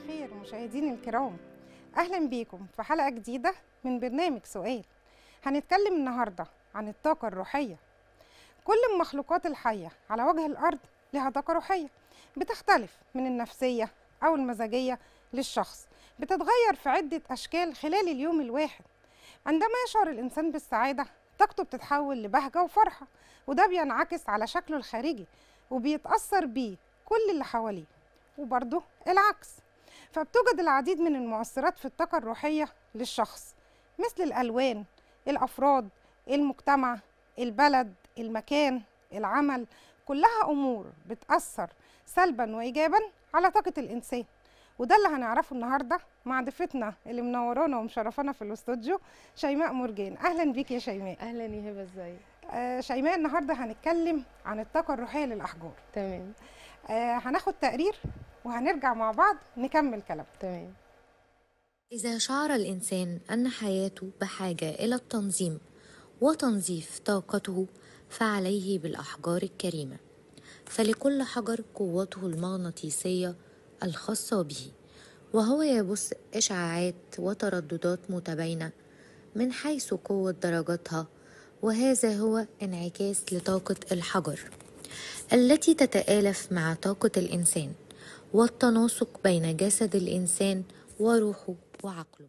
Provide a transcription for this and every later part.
الخير مشاهديني الكرام اهلا بيكم في حلقه جديده من برنامج سؤال هنتكلم النهارده عن الطاقه الروحيه كل المخلوقات الحيه على وجه الارض لها طاقه روحيه بتختلف من النفسيه او المزاجيه للشخص بتتغير في عده اشكال خلال اليوم الواحد عندما يشعر الانسان بالسعاده طاقته بتتحول لبهجه وفرحه وده بينعكس على شكله الخارجي وبيتاثر بيه كل اللي حواليه وبرضه العكس فبتوجد العديد من المؤثرات في الطاقة الروحية للشخص مثل الألوان الأفراد المجتمع البلد المكان العمل كلها أمور بتأثر سلبا وإيجابا على طاقة الإنسان وده اللي هنعرفه النهارده مع ضيفتنا اللي منورانا ومشرفانا في الاستوديو شيماء مرجان اهلا بيك يا شيماء اهلا يا هبه ازيك آه شيماء النهارده هنتكلم عن الطاقه الروحيه للاحجار تمام آه هناخد تقرير وهنرجع مع بعض نكمل كلام تمام إذا شعر الإنسان أن حياته بحاجة إلى التنظيم وتنظيف طاقته فعليه بالأحجار الكريمة فلكل حجر قوته المغناطيسية الخاصة به وهو يبث إشعاعات وترددات متباينة من حيث قوة درجاتها وهذا هو انعكاس لطاقة الحجر التي تتآلف مع طاقة الإنسان والتناسق بين جسد الإنسان وروحه وعقله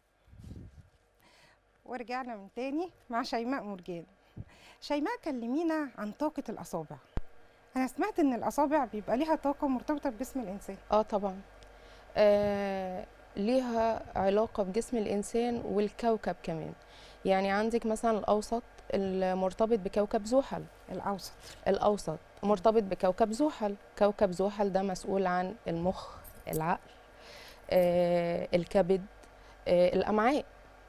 ورجعنا من تاني مع شيماء مرجان شيماء كلمينا عن طاقة الأصابع أنا سمعت إن الأصابع بيبقى ليها طاقة مرتبطة بجسم الإنسان اه طبعا آه ليها علاقه بجسم الانسان والكوكب كمان يعني عندك مثلا الاوسط المرتبط بكوكب زحل الأوسط الاوسط مرتبط بكوكب زحل كوكب زحل ده مسؤول عن المخ العقل آه الكبد آه الامعاء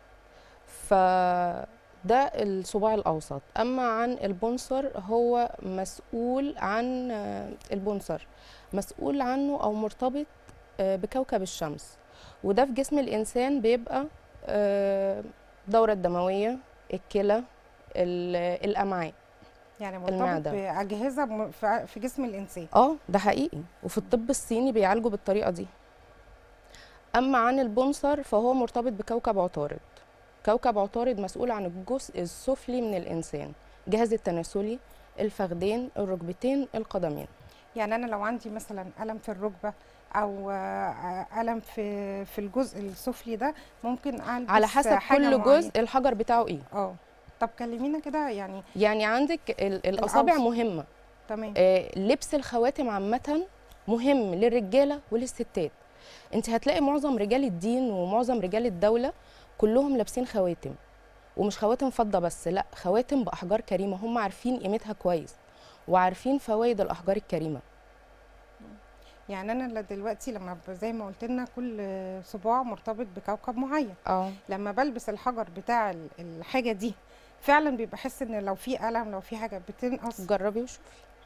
فده الصباع الاوسط اما عن البنصر هو مسؤول عن آه، البنصر مسؤول عنه او مرتبط آه، بكوكب الشمس وده في جسم الانسان بيبقى آه، الدوره الدمويه الكلى ال- الامعاء يعني مرتبط المعدة. بأجهزة م- في في جسم الإنسان اه ده حقيقي وفي الطب الصيني بيعالجوا بالطريقه دي اما عن البنصر فهو مرتبط بكوكب عطارد كوكب عطارد مسؤول عن الجزء السفلي من الانسان الجهاز التناسلي الفخذين الركبتين القدمين يعني أنا لو عندي مثلا ألم في الركبة أو آه، ألم في في الجزء السفلي ده ممكن ألبس على حسب حاجة كل معينة. جزء الحجر بتاعه ايه اه طب كلمينا كده يعني يعني عندك ال- الاصابع الأوسط. مهمه تمام آه، لبس الخواتم عامة مهم للرجالة وللستات انت هتلاقي معظم رجال الدين ومعظم رجال الدولة كلهم لابسين خواتم ومش خواتم فضة بس لا خواتم بأحجار كريمة هم عارفين قيمتها كويس وعارفين فوائد الأحجار الكريمة يعني انا ل- دلوقتي لما ب- زي ما قلت لنا كل صباع مرتبط بكوكب معين اه لما بلبس الحجر بتاع ال- الحاجه دي فعلا بيبقى احس ان لو في الم لو في حاجه بتنقص جربي وشوفي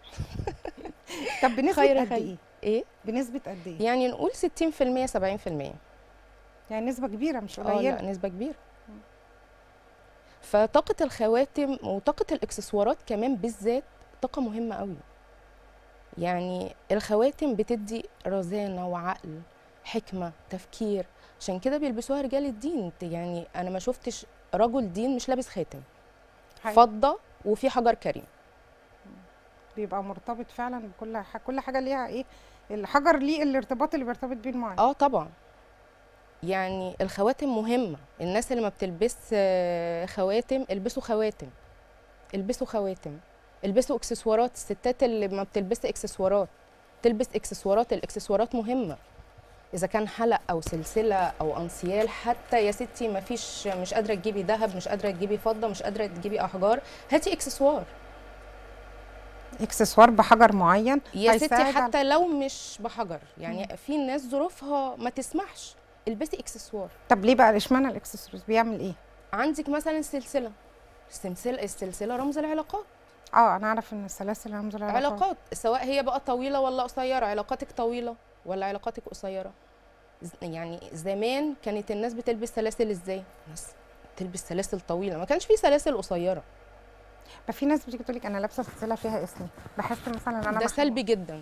طب بنسبه خير قد خير. ايه ايه بنسبه قد ايه يعني نقول 60% 70% يعني نسبه كبيره مش اه لا قليله نسبة كبيرة فطاقة الخواتم وطاقة الإكسسوارات كمان بالذات طاقة مهمة قوي يعني الخواتم بتدي رزانة وعقل حكمة تفكير عشان كده بيلبسوها رجال الدين يعني أنا ما شفتش رجل دين مش لابس خاتم حقيقي. فضة وفي حجر كريم بيبقى مرتبط فعلا بكل حاجه كل حاجه ليها ايه الحجر ليه الارتباط اللي بيرتبط بيه المعين اه طبعا يعني الخواتم مهمة الناس اللي ما بتلبس آه، خواتم البسوا خواتم البسوا خواتم البسوا اكسسوارات الستات اللي ما بتلبس اكسسوارات تلبس اكسسوارات الاكسسوارات مهمة اذا كان حلق او سلسلة او انسيال حتى يا ستي ما فيش مش قادرة تجيبي ذهب مش قادرة تجيبي فضة مش قادرة تجيبي احجار هاتي اكسسوار اكسسوار بحجر معين يا ستي هيساعد على- حتى لو مش بحجر يعني في ناس ظروفها ما تسمحش البسي اكسسوار طب ليه بقى اشمعنى الاكسسوارز بيعمل ايه عندك مثلا السلسله السلسله السلسله رمز العلاقات اه انا اعرف ان السلاسل رمز العلاقات علاقات سواء هي بقى طويله ولا قصيره علاقاتك طويله ولا علاقاتك قصيره ز- يعني زمان كانت الناس بتلبس سلاسل ازاي الناس تلبس سلاسل طويله ما كانش في سلاسل قصيره ففي ناس بتيجي تقول لك انا لابسه سلسله فيها اسمي بحس مثلا ان انا ده محبوب. سلبي جدا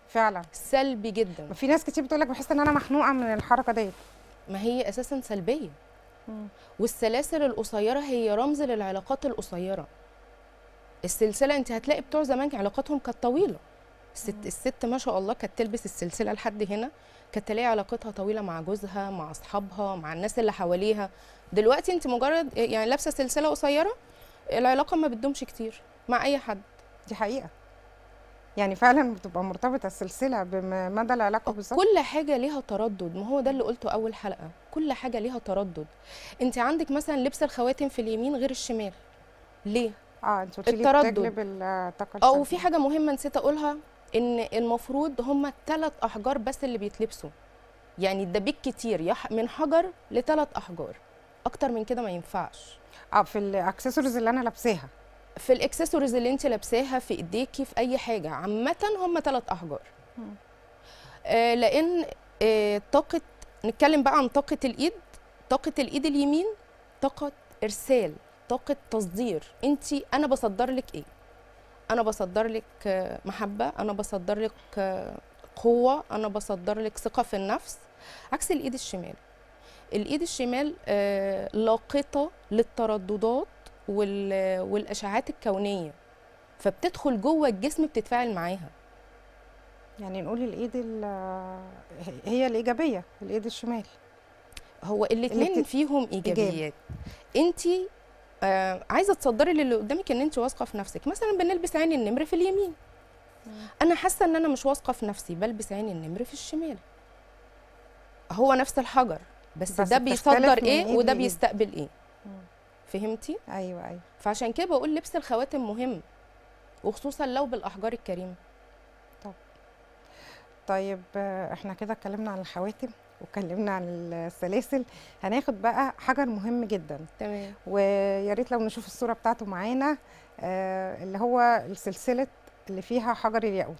فعلا سلبي جدا ما في ناس كتير بتقول لك بحس ان انا مخنوقه من الحركه ديت ما هي اساسا سلبيه والسلاسل القصيره هي رمز للعلاقات القصيره السلسله انت هتلاقي بتوع زمان علاقاتهم كانت طويله الست الست ما شاء الله كانت تلبس السلسله لحد هنا كانت تلاقي علاقتها طويله مع جوزها مع اصحابها مع الناس اللي حواليها دلوقتي انت مجرد يعني لابسه سلسله قصيره العلاقه ما بتدومش كتير مع اي حد دي حقيقه يعني فعلا بتبقى مرتبطه السلسله بمدى العلاقه بالظبط كل حاجه ليها تردد ما هو ده اللي قلته اول حلقه كل حاجه ليها تردد انت عندك مثلا لبس الخواتم في اليمين غير الشمال ليه اه انت قلتي لي التردد. بتجلب الطاقه اه السلبية. وفي حاجه مهمه نسيت اقولها ان المفروض هم ثلاث احجار بس اللي بيتلبسوا يعني ده بالكتير يح- من حجر لثلاث احجار اكتر من كده ما ينفعش اه في الاكسسوارز اللي انا لابساها في الاكسسوارز اللي انت لابساها في ايديكي في اي حاجه عامه هم ثلاث احجار مم. آه لان آه طاقه نتكلم بقى عن طاقه الايد طاقه الايد اليمين طاقه ارسال طاقه تصدير انت انا بصدر لك ايه انا بصدر لك آه، محبه انا بصدر لك آه، قوه انا بصدر لك ثقه في النفس عكس الايد الشمال الايد الشمال آه، لاقطه للترددات وال- والاشعاعات الكونيه فبتدخل جوه الجسم بتتفاعل معاها يعني نقول الايد ال- هي الايجابيه الايد الشمال هو الاثنين الاتنين فيهم ايجابيات انت آه عايزه تصدري للي قدامك ان انت واثقه في نفسك مثلا بنلبس عين النمر في اليمين انا حاسه ان انا مش واثقه في نفسي بلبس عين النمر في الشمال هو نفس الحجر بس, بس ده بتختلف بيصدر من ايه إيد وده لإيد. بيستقبل ايه مم. فهمتي ايوه ايوه فعشان كده بقول لبس الخواتم مهم وخصوصا لو بالاحجار الكريمه طيب آه، احنا كده اتكلمنا عن الخواتم واتكلمنا عن السلاسل هناخد بقى حجر مهم جدا تمام ويا ريت لو نشوف الصوره بتاعته معانا آه، اللي هو السلسله اللي فيها حجر الياقوت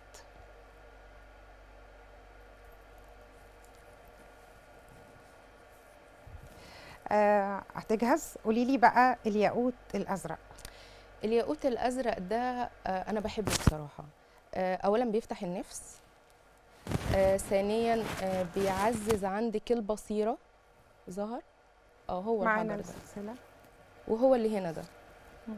آه، هتجهز قولي لي بقى الياقوت الازرق الياقوت الازرق ده آه، انا بحبه بصراحه آه، اولا بيفتح النفس آه، ثانيا آه، بيعزز عندك البصيره ظهر اه هو معانا الحجر ده السلسله وهو اللي هنا ده مم.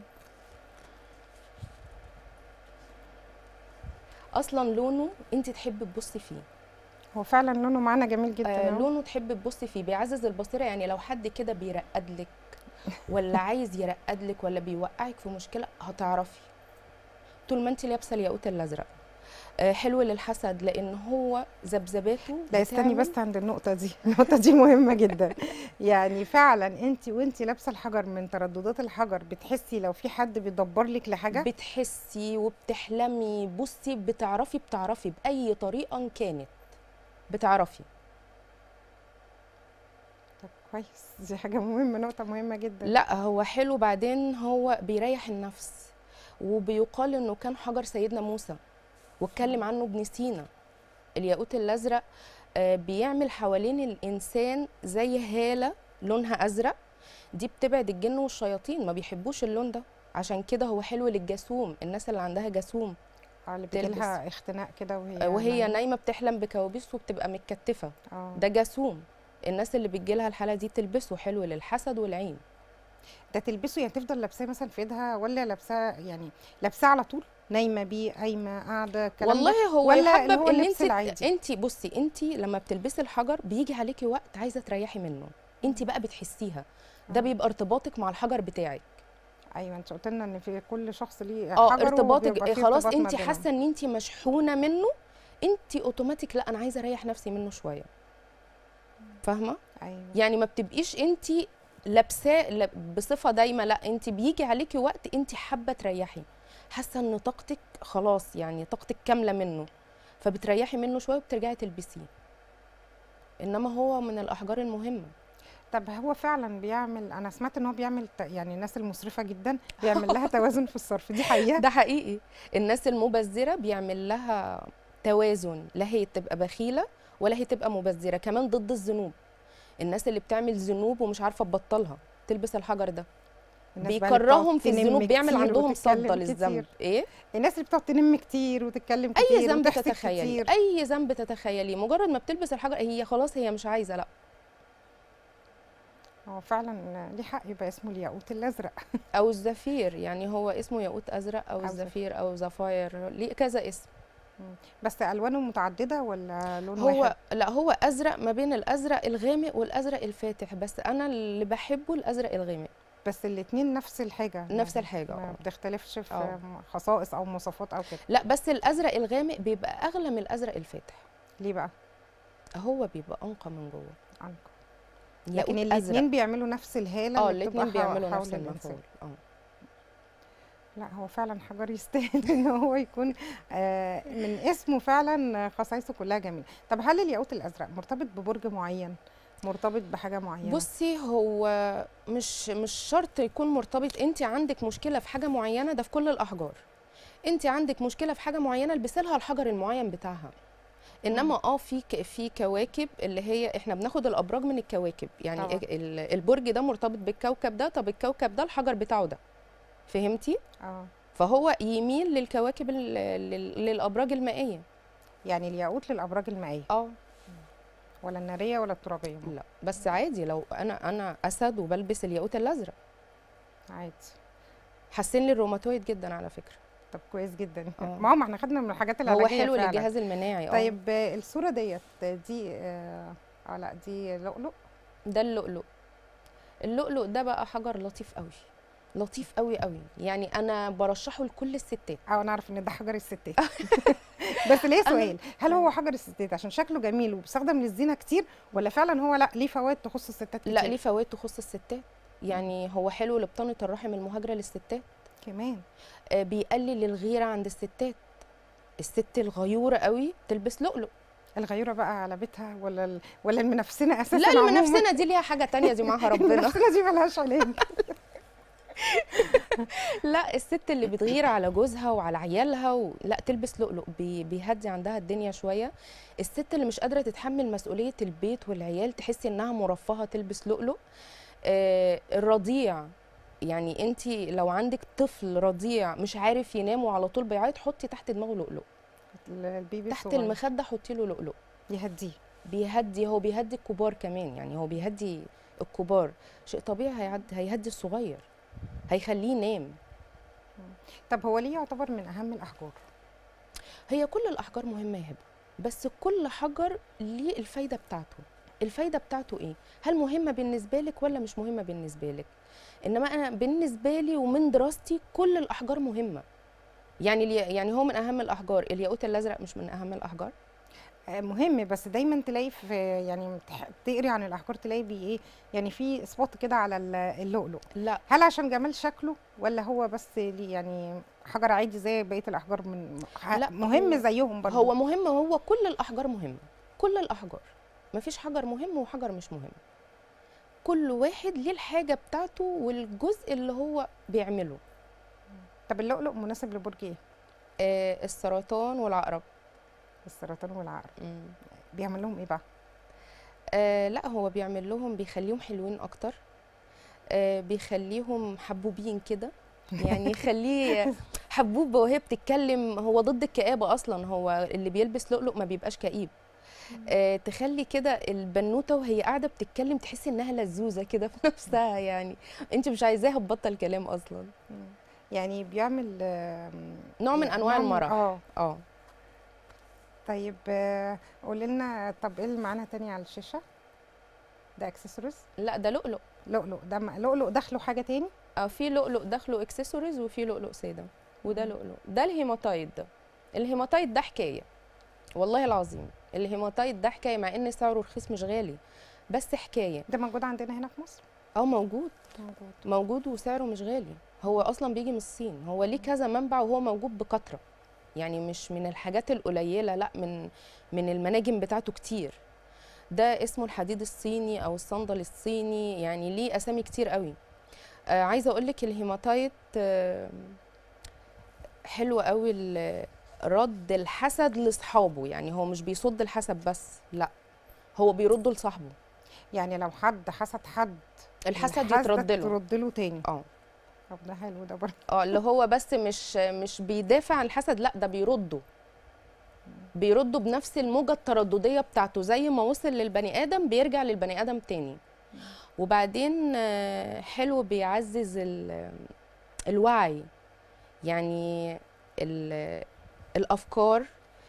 اصلا لونه انت تحبي تبصي فيه هو فعلا لونه معانا جميل جدا آه أهو. لونه تحبي تبصي فيه بيعزز البصيره يعني لو حد كده بيرقد لك ولا عايز يرقد لك ولا بيوقعك في مشكله هتعرفي طول ما انت لابسه الياقوت الازرق آه حلو للحسد لان هو ذبذباته لا استني بتعمل- بس عند النقطة دي النقطة دي مهمة جدا يعني فعلا انت وانت لابسة الحجر من ترددات الحجر بتحسي لو في حد بيدبر لك لحاجة بتحسي وبتحلمي بصي بتعرفي بتعرفي باي طريقه إن كانت بتعرفي طب كويس دي حاجة مهمة نقطة مهمة جدا لا هو حلو بعدين هو بيريح النفس وبيقال انه كان حجر سيدنا موسى واتكلم عنه ابن سينا الياقوت الازرق آه، بيعمل حوالين الانسان زي هاله لونها ازرق دي بتبعد الجن والشياطين ما بيحبوش اللون ده عشان كده هو حلو للجاسوم الناس اللي عندها جاسوم اه اللي تلبس. بيجيلها اختناق كده وهي آه، وهي نايمة. نايمه بتحلم بكوابيس وبتبقى متكتفه اه ده جاسوم الناس اللي بتجيلها الحاله دي تلبسه حلو للحسد والعين ده تلبسه يعني تفضل لابساه مثلا في ايدها ولا لابساه يعني لابساه على طول نايمة بيه قايمة قاعدة الكلام ده والله هو ولا اللي يحبب هو ان اللبس انت العادي؟ انت بصي انت لما بتلبسي الحجر بيجي عليكي وقت عايزه تريحي منه انت بقى بتحسيها ده آه. بيبقى ارتباطك مع الحجر بتاعك ايوه انت قلت لنا ان في كل شخص ليه اه حجره ارتباطك وبيبقى إيه فيه خلاص ارتباط ما انت بينهم. حاسه ان انت مشحونه منه انت اوتوماتيك لا انا عايزه اريح نفسي منه شويه فاهمه ايوه يعني ما بتبقيش انت لابساه ل- بصفه دايمه لا انت بيجي عليكي وقت انت حابه تريحي حاسه ان طاقتك خلاص يعني طاقتك كامله منه فبتريحي منه شويه وبترجعي تلبسيه انما هو من الاحجار المهمه طب هو فعلا بيعمل انا سمعت ان هو بيعمل ت- يعني الناس المسرفه جدا بيعمل لها توازن في الصرف دي حقيقه ده حقيقي الناس المبذره بيعمل لها توازن لا هي تبقى بخيله ولا هي تبقى مبذره كمان ضد الذنوب الناس اللي بتعمل ذنوب ومش عارفه تبطلها تلبس الحجر ده الناس بقى اللي بيكرههم بتقعد في تنم الذنوب بيعمل كتير عندهم وتتكلم صدى كتير. للذنب ايه الناس اللي بتقعد تنم كتير وتتكلم كتير اي ذنب وتحسد تتخيلي كتير اي ذنب تتخيلي مجرد ما بتلبس الحجر هي خلاص هي مش عايزه لا هو فعلا ليه حق يبقى اسمه الياقوت الازرق او الزفير يعني هو اسمه ياقوت ازرق او أو زفير. الزفير او زفاير ليه كذا اسم بس الوانه متعدده ولا لون هو واحد لا هو ازرق ما بين الازرق الغامق والازرق الفاتح بس انا اللي بحبه الازرق الغامق بس الاثنين نفس الحاجه نفس يعني الحاجة، ما اه. بتختلفش في اه. خصائص او مواصفات او كده لا بس الازرق الغامق بيبقى اغلى من الازرق الفاتح ليه بقى هو بيبقى انقى من جوه عنك ياقوت لكن أزرق. الاثنين بيعملوا نفس الهاله اه اللي بتبقى الاثنين حو- بيعملوا حول نفس الإنسان. المفعول اه لا هو فعلا حجر يستاهل ان هو يكون آه، من اسمه فعلا خصائصه كلها جميله طب هل الياقوت الازرق مرتبط ببرج معين مرتبط بحاجه معينه بصي هو مش مش شرط يكون مرتبط انت عندك مشكله في حاجه معينه ده في كل الاحجار انت عندك مشكله في حاجه معينه البسي لها الحجر المعين بتاعها انما اه في ك- في كواكب اللي هي احنا بناخد الابراج من الكواكب يعني طبعا. ال- البرج ده مرتبط بالكوكب ده طب الكوكب ده الحجر بتاعه ده فهمتي اه فهو يميل للكواكب ال- لل- للابراج المائيه يعني الياقوت للابراج المائيه اه ولا الناريه ولا الترابيه لا بس عادي لو انا انا اسد وبلبس الياقوت الازرق عادي حسن لي الروماتويد جدا على فكره طب كويس جدا اه. ما هو ما احنا خدنا من الحاجات العلاجيه هو حلو فعلا. للجهاز المناعي اه طيب آه، الصوره ديت دي اه آه، لا دي لؤلؤ ده اللؤلؤ اللؤلؤ ده بقى حجر لطيف قوي لطيف قوي قوي يعني انا برشحه لكل الستات اه انا اعرف ان ده حجر الستات بس ليه سؤال هل هو حجر الستات عشان شكله جميل وبيستخدم للزينه كتير ولا فعلا هو لا ليه فوائد تخص الستات كتير لا ليه فوائد تخص الستات يعني هو حلو لبطانه الرحم المهاجره للستات كمان آه بيقلل الغيره عند الستات الست الغيوره قوي تلبس لؤلؤ الغيوره بقى على بيتها ولا ال... ولا المنافسينه اساسا لا عموماً؟ المنافسنا دي ليها حاجه تانية دي معاها ربنا المنافسينه دي ملهاش علاج لا الست اللي بتغير على جوزها وعلى عيالها و... لا تلبس لؤلؤ بي... بيهدي عندها الدنيا شويه الست اللي مش قادره تتحمل مسؤوليه البيت والعيال تحسي انها مرفهه تلبس لؤلؤ آه الرضيع يعني انت لو عندك طفل رضيع مش عارف ينام وعلى طول بيعيط حطي تحت دماغه لؤلؤ البيبي تحت الصغير المخده حطي له لؤلؤ يهديه بيهدي هو بيهدي الكبار كمان يعني هو بيهدي الكبار شيء طبيعي هيعد... هيهدي الصغير هيخليه ينام طب هو ليه يعتبر من اهم الاحجار هي كل الاحجار مهمه يا هبه بس كل حجر ليه الفايده بتاعته الفايده بتاعته ايه هل مهمه بالنسبه لك ولا مش مهمه بالنسبه لك انما انا بالنسبه لي ومن دراستي كل الاحجار مهمه يعني اليا- يعني هو من اهم الاحجار الياقوت الازرق مش من اهم الاحجار آه، مهم بس دايما تلاقي في يعني تح- تقري عن الاحجار تلاقي بي ايه يعني في سبوت كده على ال- اللؤلؤ لا هل عشان جمال شكله ولا هو بس ليه يعني حجر عادي زي بقيه الاحجار من ح- لا، مهم هو- زيهم برضه هو مهم هو كل الاحجار مهمه كل الاحجار مفيش حجر مهم وحجر مش مهم كل واحد ليه الحاجه بتاعته والجزء اللي هو بيعمله طب اللؤلؤ مناسب لبرج ايه آه السرطان والعقرب السرطان والعقرب مم. بيعمل لهم ايه بقى آه لا هو بيعمل لهم بيخليهم حلوين اكتر آه بيخليهم حبوبين كده يعني يخليه حبوب وهي بتتكلم هو ضد الكآبة اصلا هو اللي بيلبس لؤلؤ ما بيبقاش كئيب آه تخلي كده البنوته وهي قاعده بتتكلم تحسي انها لزوزه كده في نفسها يعني انت مش عايزاها تبطل كلام اصلا يعني بيعمل آم، نوع من يعني انواع نوع من- المرح اه اه طيب آه، قولي لنا طب ايه اللي معانا تاني على الشاشه ده اكسسوارز لا ده لؤلؤ لؤلؤ ده م- لؤلؤ داخله حاجه تاني اه في لؤلؤ داخله اكسسوارز وفي لؤلؤ ساده وده لؤلؤ ده الهيماتايد ده الهيماتايد ده حكايه والله العظيم الهيماتايد ده حكايه مع ان سعره رخيص مش غالي بس حكايه ده موجود عندنا هنا في مصر اه موجود موجود موجود وسعره مش غالي هو اصلا بيجي من الصين هو ليه كذا منبع وهو موجود بكثره يعني مش من الحاجات القليله لا من من المناجم بتاعته كتير ده اسمه الحديد الصيني او الصندل الصيني يعني ليه اسامي كتير قوي آه عايزه اقول لك الهيماتايت آه حلو قوي ال- رد الحسد لاصحابه يعني هو مش بيصد الحسد بس لا هو بيرده لصاحبه يعني لو حد حسد حد الحسد الحسد يترد له ترد له تاني اه طب ده حلو ده برضه اه اللي هو بس مش مش بيدافع عن الحسد لا ده بيرده بيرده بنفس الموجة الترددية بتاعته زي ما وصل للبني آدم بيرجع للبني آدم تاني وبعدين آه، حلو بيعزز ال- الوعي يعني ال- الأفكار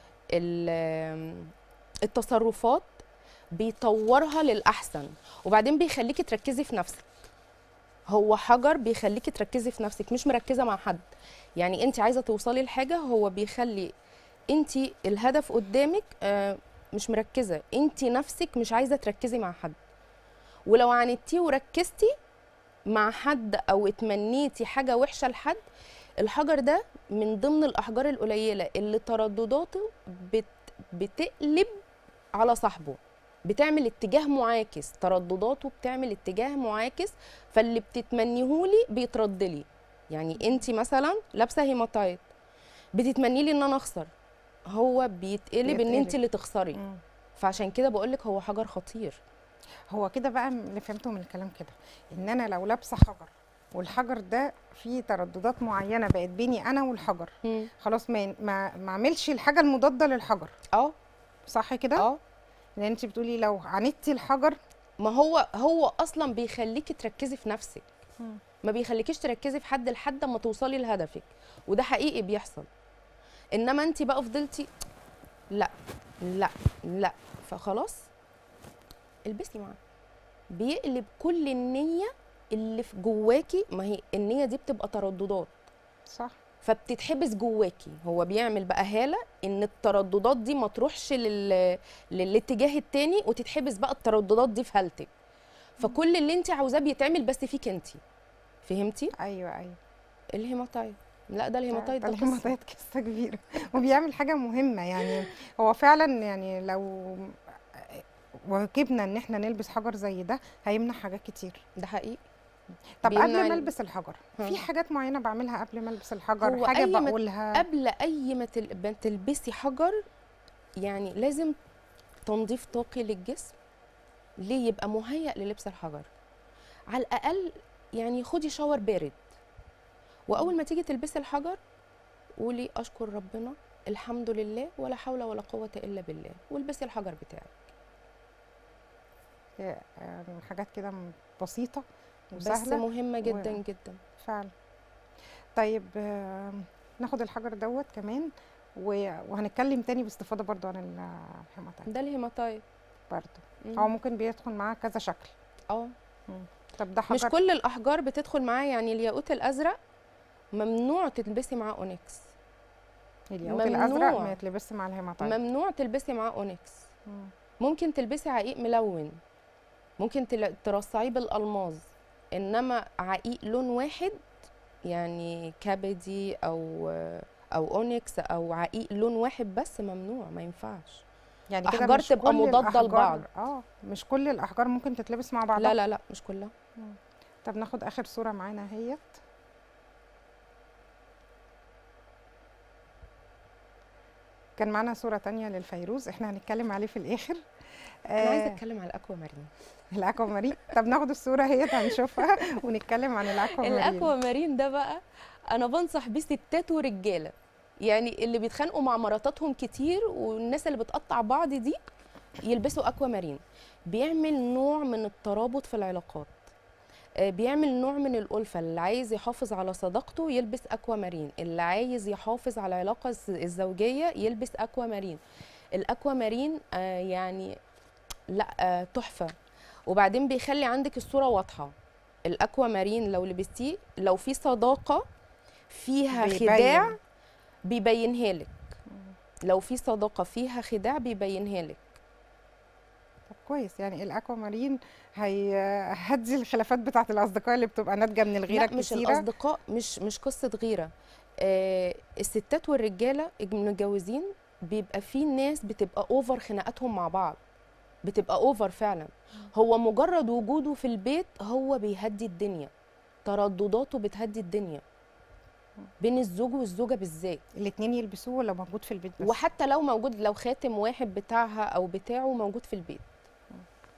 ال- التصرفات بيطورها للأحسن وبعدين بيخليكي تركزي في نفسك هو حجر بيخليكي تركزي في نفسك مش مركزة مع حد يعني انت عايزة توصلي لحاجة هو بيخلي انت الهدف قدامك آه، مش مركزة انت نفسك مش عايزة تركزي مع حد ولو عاندتيه وركزتي مع حد او اتمنيتي حاجة وحشة لحد الحجر ده من ضمن الأحجار القليلة اللي تردداته بت بتقلب على صاحبه بتعمل اتجاه معاكس تردداته بتعمل اتجاه معاكس فاللي بتتمنيهولي بيتردلي يعني انت مثلا لابسه هيماتايت بتتمني لي ان انا اخسر هو بيتقلب ان انت بيتقلب. اللي تخسري مم. فعشان كده بقول لك هو حجر خطير هو كده بقى اللي فهمته من الكلام كده ان انا لو لابسه حجر والحجر ده فيه ترددات معينه بقت بيني انا والحجر خلاص ما ما ما اعملش الحاجه المضاده للحجر اه صح كده اه لان انت بتقولي لو عاندتي الحجر ما هو هو اصلا بيخليكي تركزي في نفسك مم. ما بيخليكيش تركزي في حد لحد ما توصلي لهدفك وده حقيقي بيحصل انما انت بقى فضلتي لا لا لا فخلاص البسي معاه بيقلب كل النية اللي في جواكي ما هي النية دي بتبقى ترددات صح فبتتحبس جواكي هو بيعمل بقى هالة ان الترددات دي ما تروحش لل... للاتجاه التاني وتتحبس بقى الترددات دي في هالتك فكل اللي انت عاوزاه بيتعمل بس فيك انت فهمتي ايوه ايوه الهيماتايد لا ده الهيماتايد ده ده قصة. الهيماتايد قصه كبيره وبيعمل حاجه مهمه يعني هو فعلا يعني لو واجبنا ان احنا نلبس حجر زي ده هيمنع حاجات كتير ده حقيقي طب بيمنع قبل ما ال- البس الحجر ها. في حاجات معينه بعملها قبل ما البس الحجر هو حاجه أي ما- بقولها قبل اي ما تل- ما تلبسي حجر يعني لازم تنظيف طاقي للجسم ليه يبقى مهيأ للبس الحجر على الاقل يعني خدي شاور بارد واول ما تيجي تلبسي الحجر قولي اشكر ربنا الحمد لله ولا حول ولا قوه الا بالله والبسي الحجر بتاعك يعني حاجات كده م- بسيطه بس وسهله مهمه جدا و- جدا فعلا طيب آم، ناخد الحجر دوت كمان و- وهنتكلم تاني باستفاضه برضو عن ال- الهيماتايد ده الهيماتايد برضو مم. هو ممكن بيدخل معاه كذا شكل اه طب ده حجر مش كل الاحجار بتدخل معاه يعني الياقوت الازرق ممنوع تلبسي معاه اونكس الياقوت ممنوع. الازرق ما يتلبسش مع الهيماتايد ممنوع تلبسي معاه اونكس مم. ممكن تلبسي عقيق ملون ممكن تل- ترصعيه بالالماظ انما عقيق لون واحد يعني كبدي او او اونكس او عقيق لون واحد بس ممنوع ما ينفعش يعني كده أحجار مش تبقى كل مضادة الأحجار- لبعض. اه مش كل الاحجار ممكن تتلبس مع بعضها لا لا لا مش كلها طب ناخد اخر صوره معانا اهيت كان معانا صوره تانية للفيروز احنا هنتكلم عليه في الاخر انا عايزه آه اتكلم على الاكوا مارين الاكوا مارين طب ناخد الصوره اهيت هنشوفها ونتكلم عن الاكوا مارين الاكوا مارين ده بقى انا بنصح بيه ستات ورجاله يعني اللي بيتخانقوا مع مراتاتهم كتير والناس اللي بتقطع بعض دي يلبسوا اكوا مارين بيعمل نوع من الترابط في العلاقات آه، بيعمل نوع من الألفة اللي عايز يحافظ على صداقته يلبس أكوا مارين اللي عايز يحافظ على العلاقة الز- الزوجية يلبس أكوا مارين الأكوا مارين آه، يعني لا آه، تحفة وبعدين بيخلي عندك الصورة واضحة الأكوا مارين لو لبستيه لو في صداقة فيها بيبين. خداع بيبينها لك لو في صداقة فيها خداع بيبينها لك طب كويس يعني الاكوا مارين هيهدي الخلافات بتاعت الاصدقاء اللي بتبقى ناتجه من الغيره لا مش الكتيره الاصدقاء مش مش قصه غيره آه الستات والرجاله المتجوزين بيبقى في ناس بتبقى اوفر خناقاتهم مع بعض بتبقى اوفر فعلا هو مجرد وجوده في البيت هو بيهدي الدنيا تردداته بتهدي الدنيا بين الزوج والزوجه بالذات الاتنين يلبسوه ولا موجود في البيت بس وحتى لو موجود لو خاتم واحد بتاعها او بتاعه موجود في البيت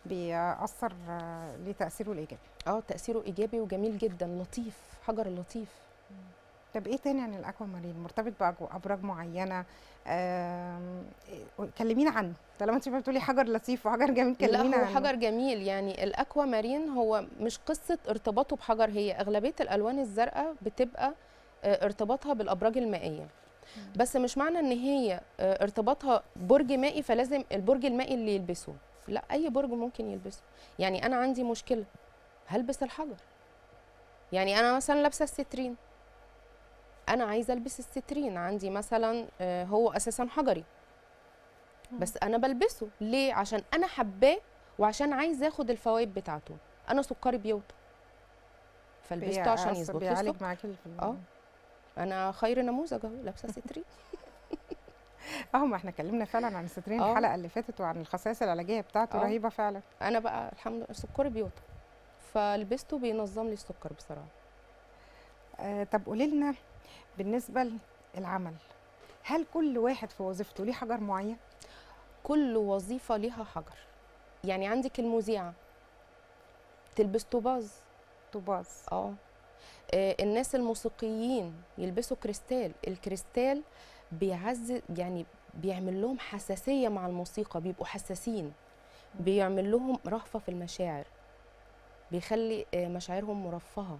بيأثر آه، ليه تأثيره الإيجابي اه تاثيره ايجابي وجميل جدا لطيف حجر لطيف طب ايه تاني عن الاكوا مارين مرتبط بابراج معينه آم، إيه- كلمينا عنه طالما انت بتقولي حجر لطيف وحجر جميل كلمينا لا هو عنه حجر جميل يعني الاكوا مارين هو مش قصه ارتباطه بحجر هي اغلبيه الالوان الزرقاء بتبقى آه، ارتباطها بالابراج المائيه بس مش معنى ان هي آه، ارتباطها برج مائي فلازم البرج المائي اللي يلبسه لا اي برج ممكن يلبسه يعني انا عندي مشكله هلبس الحجر يعني انا مثلا لابسه السترين انا عايزه البس السترين عندي مثلا آه، هو اساسا حجري بس انا بلبسه ليه عشان انا حباه وعشان عايزه اخد الفوائد بتاعته انا سكري بيوطى فلبسته عشان بيأثر- يظبط لي بيعالج السكر معاكي في ال- اه انا خير نموذج اهو لابسه سترين اه ما احنا اتكلمنا فعلا عن السترين آه. الحلقه اللي فاتت وعن الخصائص العلاجيه بتاعته آه. رهيبه فعلا انا بقى الحمد لله سكري بيوطى فلبسته بينظم لي السكر بصراحه آه طب قولي لنا بالنسبه للعمل هل كل واحد في وظيفته ليه حجر معين كل وظيفه ليها حجر يعني عندك المذيعه تلبس طوباز طوباز اه آه، الناس الموسيقيين يلبسوا كريستال الكريستال بيعزز يعني بيعمل لهم حساسيه مع الموسيقى بيبقوا حساسين بيعمل لهم رهفه في المشاعر بيخلي آه، مشاعرهم مرفهه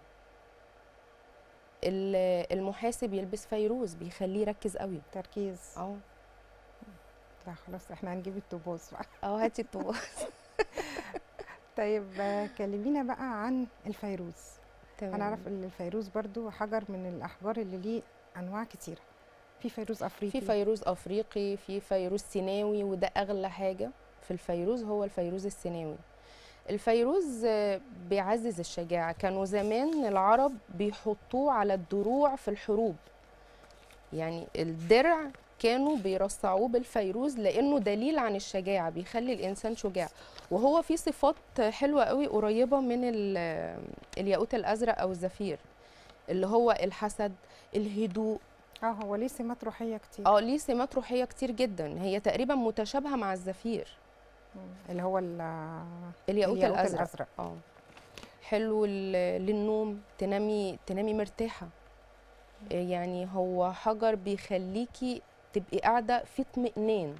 ال- المحاسب يلبس فيروز بيخليه يركز قوي تركيز اه لا خلاص احنا هنجيب الطوباز بقى اه هاتي الطوباز طيب آه، كلمينا بقى عن الفيروز تمام. انا اعرف ان الفيروز برضو حجر من الاحجار اللي ليه انواع كتيره في فيروز افريقي في فيروز افريقي في فيروز سيناوي وده اغلى حاجه في الفيروز هو الفيروز السيناوي الفيروز آه، بيعزز الشجاعه كانوا زمان العرب بيحطوه على الدروع في الحروب يعني الدرع كانوا بيرصعوه بالفيروز لانه دليل عن الشجاعه بيخلي الانسان شجاع وهو في صفات حلوه قوي قريبه من ال- الياقوت الازرق او الزفير اللي هو الحسد الهدوء اه هو ليه سمات روحيه كتير اه ليه سمات روحيه كتير جدا هي تقريبا متشابهه مع الزفير مم. اللي هو ال- الياقوت الياقوت الازرق الازرق اه حلو ل- للنوم تنامي تنامي مرتاحه آه، يعني هو حجر بيخليكي تبقي قاعده في اطمئنان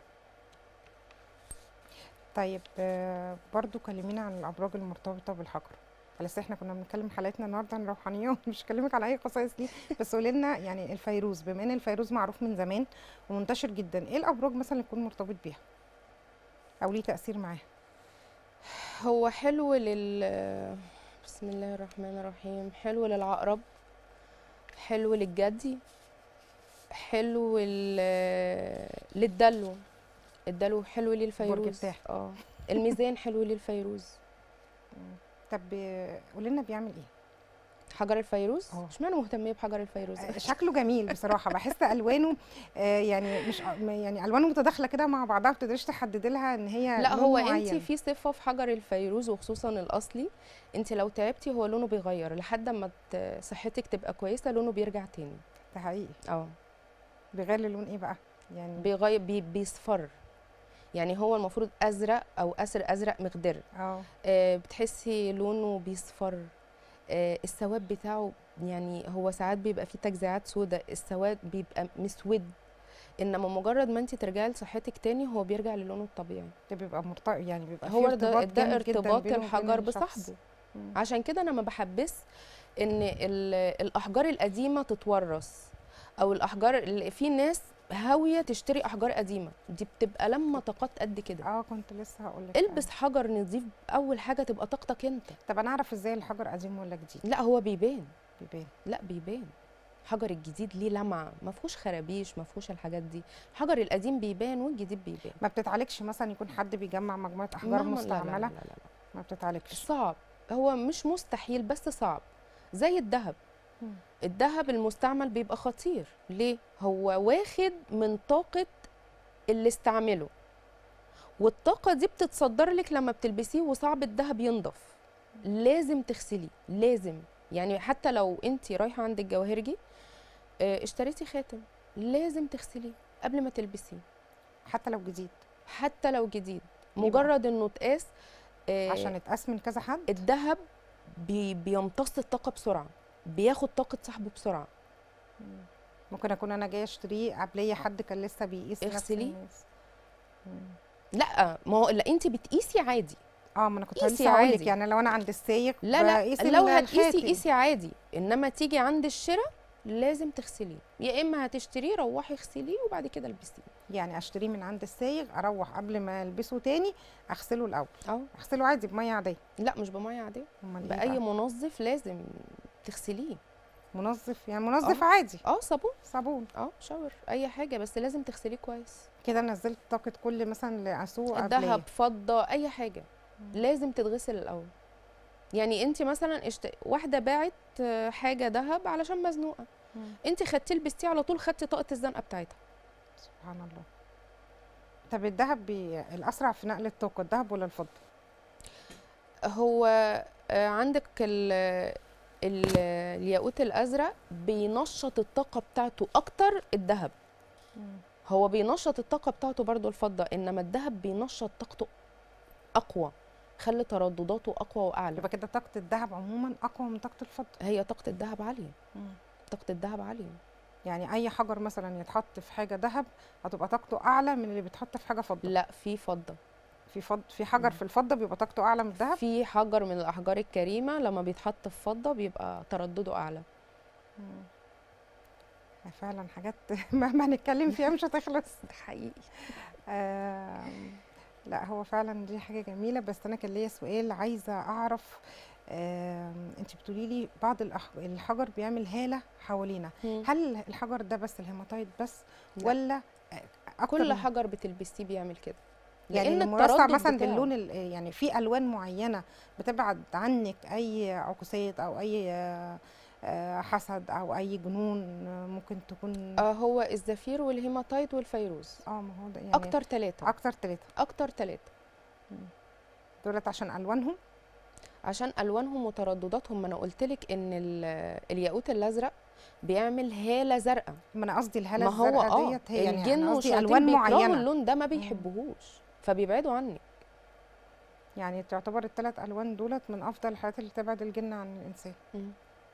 طيب آه، برضو كلمينا عن الابراج المرتبطه بالحجر على اساس احنا كنا بنتكلم حلقتنا النهارده عن روحانيات مش هكلمك على اي خصائص ليه بس قولي لنا يعني الفيروز بما ان الفيروز معروف من زمان ومنتشر جدا ايه الابراج مثلا اللي يكون مرتبط بيها او ليه تاثير معاها هو حلو لل بسم الله الرحمن الرحيم حلو للعقرب حلو للجدي حلو ل- للدلو الدلو حلو للفيروز بتاعي. اه الميزان حلو للفيروز طب آه، قولي لنا بيعمل ايه حجر الفيروز اه. اشمعنى مهتميه بحجر الفيروز آه، شكله جميل بصراحه بحس الوانه آه، يعني مش يعني الوانه متداخله كده مع بعضها ما بتقدريش تحددي لها ان هي لا لون هو انت معين. في صفه في حجر الفيروز وخصوصا الاصلي انت لو تعبتي هو لونه بيغير لحد ما ت- صحتك تبقى كويسه لونه بيرجع تاني ده حقيقي اه بيغير لون ايه بقى يعني بيغير بي بيصفر يعني هو المفروض ازرق او اسر ازرق مخضر اه آه بتحسي لونه بيصفر آه السواد بتاعه يعني هو ساعات بيبقى فيه تجزيعات سوداء السواد بيبقى مسود انما مجرد ما انت ترجعي لصحتك تاني هو بيرجع للونه الطبيعي ده بيبقى مرتبط يعني بيبقى هو فيه ده ارتباط ده جامد جداً ارتباط بينه وبين الحجر الشخص. بصاحبه مم. عشان كده انا ما بحبس ان ال- الاحجار القديمه تتورث او الاحجار اللي في ناس هاويه تشتري احجار قديمه دي بتبقى لما طاقات قد كده اه كنت لسه هقول لك البس حجر نظيف اول حاجه تبقى طاقتك انت طب انا اعرف ازاي الحجر قديم ولا جديد لا هو بيبان بيبان لا بيبان الحجر الجديد ليه لمعه ما فيهوش خرابيش ما فيهوش الحاجات دي الحجر القديم بيبان والجديد بيبان ما بتتعالجش مثلا يكون حد بيجمع مجموعه احجار مهما- لا- لا- مستعمله لا لا لا. ما بتتعالجش صعب هو مش مستحيل بس صعب زي الذهب مم. الذهب المستعمل بيبقى خطير ليه هو واخد من طاقة اللي استعمله والطاقة دي بتتصدر لك لما بتلبسيه وصعب الذهب ينضف لازم تغسليه لازم يعني حتى لو انت رايحة عند الجواهرجي آه، اشتريتي خاتم لازم تغسليه قبل ما تلبسيه حتى لو جديد حتى لو جديد مجرد انه اتقاس آه، عشان اتقاس من كذا حد الذهب بي بيمتص الطاقه بسرعه بياخد طاقه صاحبه بسرعه ممكن اكون انا جايه اشتريه قبليه حد كان لسه بيقيس نفس اغسليه. المقاس. مم. لا ما هو لا انت بتقيسي عادي اه ما انا كنت قيسي لسه هقول لك عادي. يعني لو انا عند السايق لا لا بقيس لو ال- هتقيسي الخاتم. قيسي عادي انما تيجي عند الشراء لازم تغسليه يا اما هتشتريه روحي اغسليه وبعد كده البسيه يعني اشتريه من عند السايق اروح قبل ما البسه تاني اغسله الاول اه اغسله عادي بميه عاديه لا مش بميه عاديه امال ايه باي بقى؟ منظف لازم تغسليه منظف يعني منظف عادي اه صابون صابون اه شاور اي حاجه بس لازم تغسليه كويس كده نزلت طاقه كل مثلا لاسوق الذهب فضه اي حاجه لازم تتغسل الاول يعني انت مثلا اشت... واحده باعت آه، حاجه ذهب علشان مزنوقه انت خدتيه لبستيه على طول خدتي طاقه الزنقه بتاعتها سبحان الله طب الذهب بي... الاسرع في نقل الطاقه الذهب ولا الفضه هو آه، عندك ال... ال... الياقوت الازرق بينشط الطاقه بتاعته اكتر الذهب هو بينشط الطاقه بتاعته برضو الفضه انما الذهب بينشط طاقته اقوى خلي تردداته اقوى واعلى يبقى كده طاقه الذهب عموما اقوى من طاقه الفضه هي طاقه الذهب عاليه طاقه الذهب عاليه يعني اي حجر مثلا يتحط في حاجه ذهب هتبقى طاقته اعلى من اللي بيتحط في حاجه فضه لا في فضه في فض في حجر مم. في الفضه بيبقى طاقته اعلى من الذهب في حجر من الاحجار الكريمه لما بيتحط في فضه بيبقى تردده اعلى فعلا حاجات مهما هنتكلم فيها مش هتخلص ده حقيقي آم، لا هو فعلا دي حاجه جميله بس انا كان ليا سؤال عايزه اعرف انت بتقولي لي بعض الأح- الحجر بيعمل هاله حوالينا هل الحجر ده بس الهيماتايت بس لا. ولا آه، أكتر كل من- حجر بتلبسيه بيعمل كده يعني لان المرصع التردد مثلا بتاعه- باللون ال- يعني في الوان معينه بتبعد عنك اي عكوسات او اي آه، آه، حسد او اي جنون آه، ممكن تكون آه هو الزفير والهيماتايت والفيروز اه ما هو ده يعني اكتر ثلاثه اكتر ثلاثه اكتر ثلاثه دولت عشان الوانهم عشان الوانهم وتردداتهم ما انا قلت لك ان ال- الياقوت الازرق بيعمل هاله زرقاء ما انا قصدي الهاله ما هو الزرقاء اه ديت هي يعني الجن أنا قصدي والشياطين الوان بيكرهوا معينه اللون ده ما بيحبوهوش فبيبعدوا عنك يعني تعتبر الثلاث الوان دولت من افضل الحاجات اللي تبعد الجن عن الانسان مم.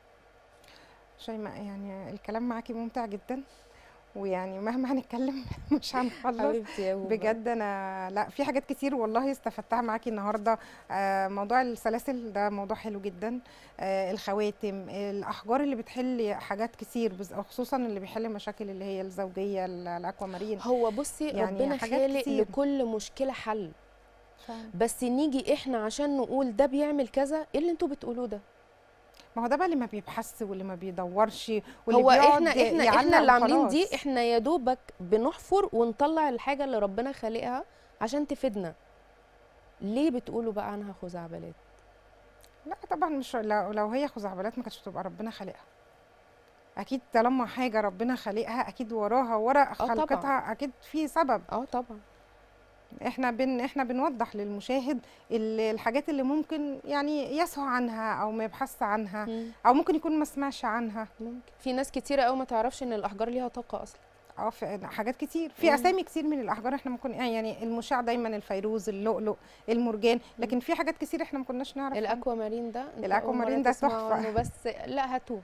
شيماء يعني الكلام معاكي ممتع جدا ويعني مهما هنتكلم مش هنخلص حبيبتي يا هوبا. بجد انا لا في حاجات كتير والله استفدتها معاكي النهارده آه موضوع السلاسل ده موضوع حلو جدا آه الخواتم الاحجار اللي بتحل حاجات كتير بس خصوصا اللي بيحل مشاكل اللي هي الزوجيه ال- الاكوامارين هو بصي يعني ربنا حاجات خالق كتير. لكل مشكله حل فعلا. بس نيجي احنا عشان نقول ده بيعمل كذا ايه اللي انتوا بتقولوه ده ما هو ده بقى اللي ما بيبحث واللي ما بيدورش واللي هو بيقعد احنا احنا يعلق احنا اللي عاملين دي وخلاص. احنا يا دوبك بنحفر ونطلع الحاجه اللي ربنا خالقها عشان تفيدنا ليه بتقولوا بقى عنها خزعبلات لا طبعا مش لو, لو هي خزعبلات ما كانتش تبقى ربنا خالقها اكيد طالما حاجه ربنا خالقها اكيد وراها ورا طبعاً. خلقتها اكيد في سبب اه طبعا احنا بن احنا بنوضح للمشاهد ال- الحاجات اللي ممكن يعني يسهو عنها او ما يبحث عنها مم. او ممكن يكون ما سمعش عنها ممكن في ناس كتيره قوي ما تعرفش ان الاحجار ليها طاقه اصلا اه في حاجات كتير في مم. اسامي كتير من الاحجار احنا ممكن يعني المشع دايما الفيروز اللؤلؤ المرجان لكن في حاجات كتير احنا ما كناش نعرف عنها. الاكوامارين ده انتوا الأكوامارين أول مرة ده تسمعوا تحفة. عنه بس لا هاتوه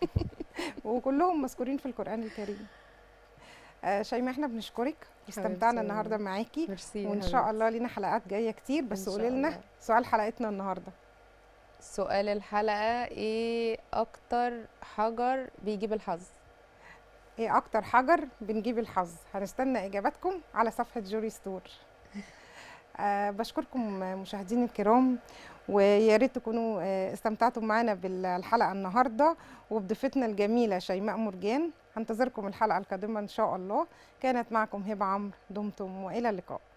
وكلهم مذكورين في القران الكريم آه شيماء احنا بنشكرك واستمتعنا حبيبتي. النهارده معاكي ميرسي يا وان شاء حبيبتي. الله لينا حلقات جايه كتير بس إن شاء قولي لنا الله. سؤال حلقتنا النهارده سؤال الحلقه ايه اكتر حجر بيجيب الحظ ايه اكتر حجر بنجيب الحظ هنستنى اجاباتكم على صفحه جوري ستور آه بشكركم مشاهدينا الكرام ويا ريت تكونوا آه، استمتعتم معنا بالحلقه النهارده وبضيفتنا الجميله شيماء مرجان هنتظركم الحلقه القادمه ان شاء الله كانت معكم هبه عمرو دمتم والى اللقاء